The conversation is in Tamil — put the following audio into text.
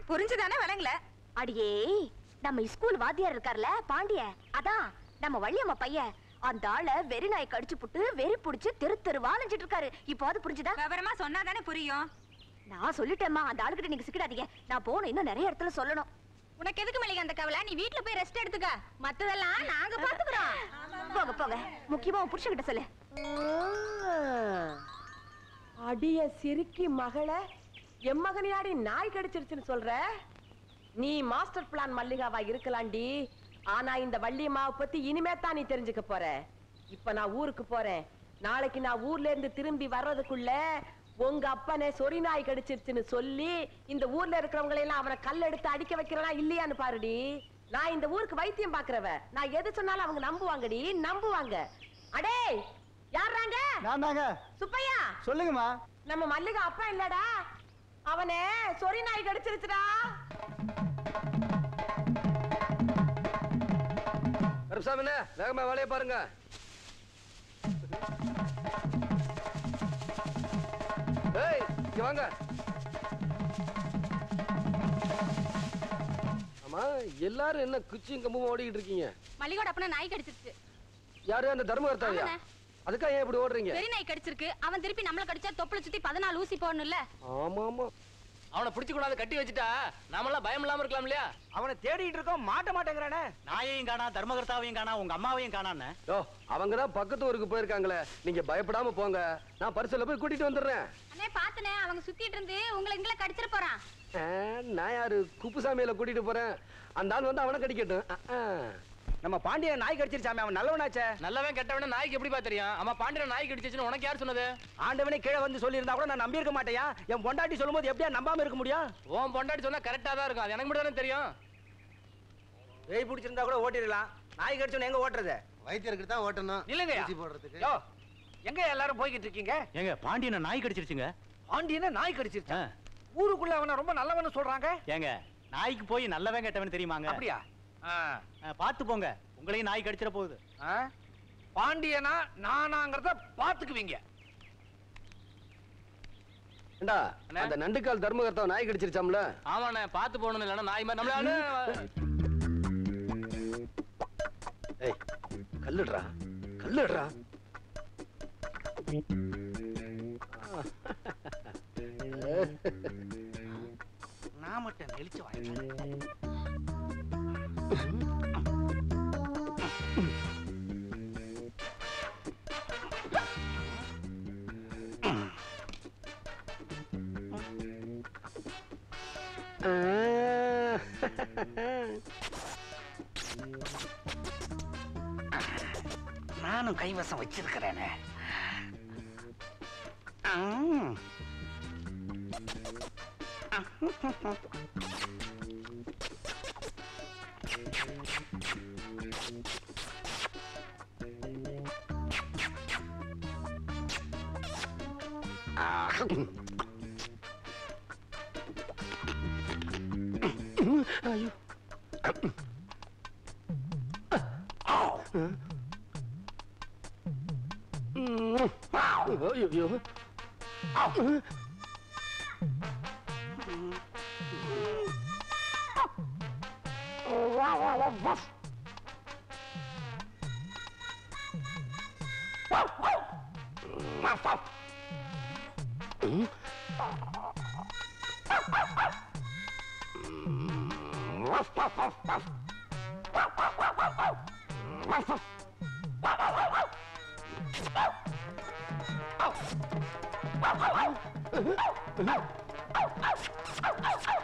புரிஞ்சுதானே விளங்கல அடியே நம்ம ஸ்கூல் வாத்தியார் இருக்கார்ல பாண்டிய அதான் நம்ம வள்ளியம்மா பையன் அந்த ஆளை வெறி நாய் கடிச்சு புட்டு வெறி புடிச்சு தெரு தெருவா நினைச்சிட்டு இருக்காரு இப்போ அது புரிஞ்சுதா விவரமா சொன்னாதானே புரியும் நான் சொல்லிட்டேம்மா அந்த ஆளுகிட்ட நீங்க சிக்கிடாதீங்க நான் போகணும் இன்னும் நிறைய இடத்துல சொல்லணும் உனக்கு எதுக்கு மளிகை அந்த கவலை நீ வீட்ல போய் ரெஸ்ட் எடுத்துக்க மத்ததெல்லாம் நாங்க பாத்துக்கிறோம் போங்க போங்க முக்கியமா உன் புருஷன்கிட்ட சொல்லு அடிய சிரிக்கி மகள என் மகனியாடி நாய் கடிச்சிருச்சுன்னு சொல்ற நீ மாஸ்டர் பிளான் மல்லிகாவா இருக்கலாம்டி ஆனா இந்த வள்ளியம்மாவை பத்தி இனிமே தான் நீ தெரிஞ்சுக்க போற இப்ப நான் ஊருக்கு போறேன் நாளைக்கு நான் ஊர்ல இருந்து திரும்பி வர்றதுக்குள்ள உங்க அப்பனே சொறி நாய் கடிச்சிருச்சுன்னு சொல்லி இந்த ஊர்ல இருக்கிறவங்களை எல்லாம் அவனை கல் எடுத்து அடிக்க வைக்கிறனா இல்லையான்னு பாருடி நான் இந்த ஊருக்கு வைத்தியம் பாக்குறவ நான் எது சொன்னாலும் அவங்க நம்புவாங்கடி நம்புவாங்க அடே யாராங்க நான் தாங்க சுப்பையா சொல்லுங்கம்மா நம்ம மல்லிகா அப்பா இல்லடா அவனே சொறி நாய் கடிச்சிருச்சுடா கருப்சாமிண்ணே வேகமா வேலையை பாருங்க ஏய் இங்க வாங்க ஆமா எல்லாரும் என்ன குச்சியும் கம்பும் ஓடிக்கிட்டு இருக்கீங்க மல்லிகோட அப்பனா நாய் கடிச்சிருச்சு யாரு அந்த தர்மகர்த்தாவியா ஆமாண்ணே. அதுக்கா ஏன் இப்படி ஓடுறீங்க வெறி நாய் கடிச்சிருக்கு அவன் திருப்பி நம்மள கடிச்சா தொப்புல சுத்தி பதினாலு ஊசி போடணும்ல ஆமா ஆமா அவனை பிடிச்சு கொண்டாந்து கட்டி வச்சுட்டா நாமெல்லாம் பயம் இல்லாம இருக்கலாம் இல்லையா அவனை தேடிட்டு இருக்கோம் மாட்ட மாட்டேங்கிறானே நாயையும் காணா தர்மகர்த்தாவையும் காணா உங்க அம்மாவையும் காணான்னு யோ அவங்க தான் பக்கத்து ஊருக்கு போயிருக்காங்களே நீங்க பயப்படாம போங்க நான் பரிசல்ல போய் கூட்டிட்டு வந்துடுறேன் அண்ணே பாத்துனே அவங்க சுத்திட்டு இருந்து உங்களை இங்கள கடிச்சிட போறான் ஆ, நான் யாரு குப்புசாமியில கூட்டிட்டு போறேன் அந்த ஆள் வந்து அவனை கடிக்கட்டும் ஆ, ஆ. நம்ம பாண்டியன் நாய் கடிச்சிருச்சாமே அவன் நல்லவனாச்சே நல்லவன் கெட்டவன நாய்க்கு எப்படிப்பா தெரியும் அம்மா பாண்டியன் நாய் கடிச்சிச்சுன்னு உனக்கு யார் சொன்னது ஆண்டவனே கீழே வந்து சொல்லியிருந்தா கூட நான் நம்பி இருக்க மாட்டேயா என் பொண்டாட்டி சொல்லும்போது எப்படியா நம்பாம இருக்க முடியும் உன் பொண்டாட்டி சொன்னா கரெக்டா தான் இருக்கும் அது எனக்கு மட்டும் தானே தெரியும் பேய் பிடிச்சிருந்தா கூட ஓட்டிடலாம் நாய் கடிச்சவன எங்க ஓட்டுறது வைத்தியருக்கு தான் ஓட்டணும் நில்லுங்கய்யா. ஊசி போடுறதுக்கு யோ எங்க எல்லாரும் போய்கிட்டு இருக்கீங்க ஏங்க பாண்டியனை நாய் கடிச்சிருச்சுங்க பாண்டியனை நாய் கடிச்சிருச்சா ஆ. ஊருக்குள்ள அவனை ரொம்ப நல்லவன்னு சொல்றாங்க ஏங்க நாய்க்கு போய் நல்லவன் கெட்டவன் தெரியுமாங்க அப்படியா ஆ. ஆ, பார்த்து போங்க உங்களையும் நாய் கடிச்சிட போகுது ஆ? பாண்டியனா நானாங்கிறத பாத்துக்குவீங்க ஏண்டா அண்ணே. அந்த நண்டுக்கால் தர்மகர்த்தாவை நாய் கடிச்சிருச்சாம்ல ஆமாண்ணே பார்த்து போகணும் இல்லைன்னா நாய் மாதிரி நம்மளால ஏய் கல்லுடுறா கல்லுடுறா நான் மட்டும் நெளிச்சு வாங்கிக்கிறேன் நானும் கைவசம் வச்சிருக்கிறேனே ஆம். ஐயோ ஆ